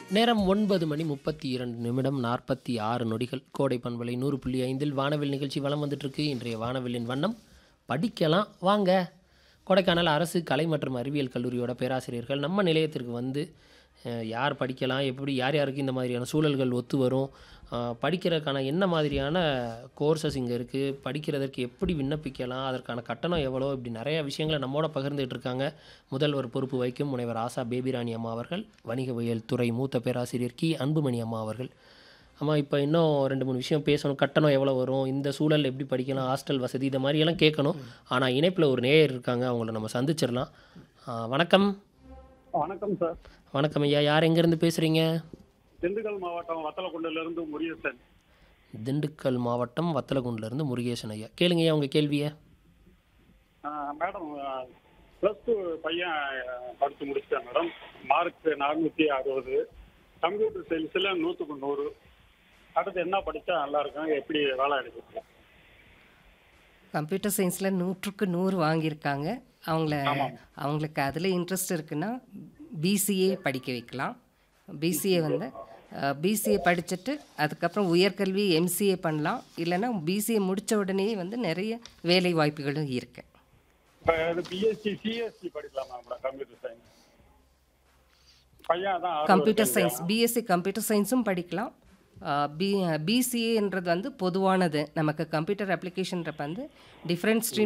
நேரம் ஒன்பது மணி முப்பத்தி இரண்டு நிமிடம் நாற்பத்தி ஆறு நொடிகள் கோடை பண்பலை நூறு புள்ளி ஐந்தில் வானவில் நிகழ்ச்சி வலம் வந்துட்டுருக்கு இன்றைய வானவில்லின் வண்ணம் படிக்கலாம் வாங்க கொடைக்கானல் அரசு கலை மற்றும் அறிவியல் கல்லூரியோட பேராசிரியர்கள் நம்ம நிலையத்திற்கு வந்து அஹ், யார் படிக்கலாம் எப்படி யார் யாருக்கு இந்த மாதிரியான சூழல்கள் ஒத்து வரும் அஹ், படிக்கிறதுக்கான என்ன மாதிரியான கோர்சஸ் இங்கே இருக்குது படிக்கிறதற்கு எப்படி விண்ணப்பிக்கலாம் அதற்கான கட்டணம் எவ்வளோ இப்படி நிறைய விஷயங்களை நம்மோட பகிர்ந்துட்டு இருக்காங்க முதல்வர் பொறுப்பு வகிக்கும் முனைவர் ஆசா பேபிராணி அம்மா அவர்கள் வணிகவியல் துறை மூத்த பேராசிரியர் கி அன்புமணி அம்மா அவர்கள் அம்மா இப்போ இன்னும் ரெண்டு மூணு விஷயம் பேசணும் கட்டணம் எவ்வளோ வரும் இந்த சூழல் எப்படி படிக்கலாம் ஹாஸ்டல் வசதி இந்த மாதிரியெல்லாம் கேட்கணும் ஆனால் இணைப்பில் ஒரு நேயர் இருக்காங்க அவங்கள நம்ம சந்திச்சிடலாம் ஆ, வணக்கம் வணக்கம் சார் வணக்கம் ஐயா யார் எங்கேருந்து பேசுகிறீங்க திண்டுக்கல் மாவட்டம் வத்தலக்குண்டில இருந்து முருகேசன் திண்டுக்கல் மாவட்டம் வத்தலகுண்டிலேருந்து முருகேசன் ஐயா கேளுங்க ஐயா உங்கள் கேள்வியை ஆஹ் மேடம் ப்ளஸ் டூ பையன் ஆஹ் படிச்சு முடிச்சிட்டேன் மேடம் மார்க் நானூற்றி அறுபது கம்ப்யூட்டர் சயின்ஸில் நூற்றுக்கு நூறு அடுத்து என்ன படித்தா நல்லா இருக்கும் எப்படி வேலை எடுக்கிறது கம்ப்யூட்டர் சயின்ஸில் நூற்றுக்கு நூறு வாங்கியிருக்காங்க அவங்கள அவங்களுக்கு அதில் இன்ட்ரெஸ்ட் இருக்குன்னா பிசிஏ படிக்க வைக்கலாம் பிசிஏ வந்து பிசிஏ படிச்சுட்டு அதுக்கப்புறம் உயர்கல்வி எம்சிஏ பண்ணலாம் இல்லைன்னா பிசிஏ முடித்த உடனே வந்து நிறைய வேலை வாய்ப்புகளும் இருக்கு இப்போ இது பிஎஸ்சி சிஎஸ்சி படிக்கலாமா மேடம் கம்ப்யூட்டர் சயின்ஸ் பையன் தான் கம்ப்யூட்டர் சயின்ஸ் பிஎஸ்சி கம்ப்யூட்டர் சயின்ஸும் படிக்கலாம் பி பிசிஏன்றது வந்து பொதுவானது நமக்கு கம்ப்யூட்டர் அப்ளிகேஷன்றப்ப வந்து டிஃப்ரெண்ட் ஸ்ட்ரீம்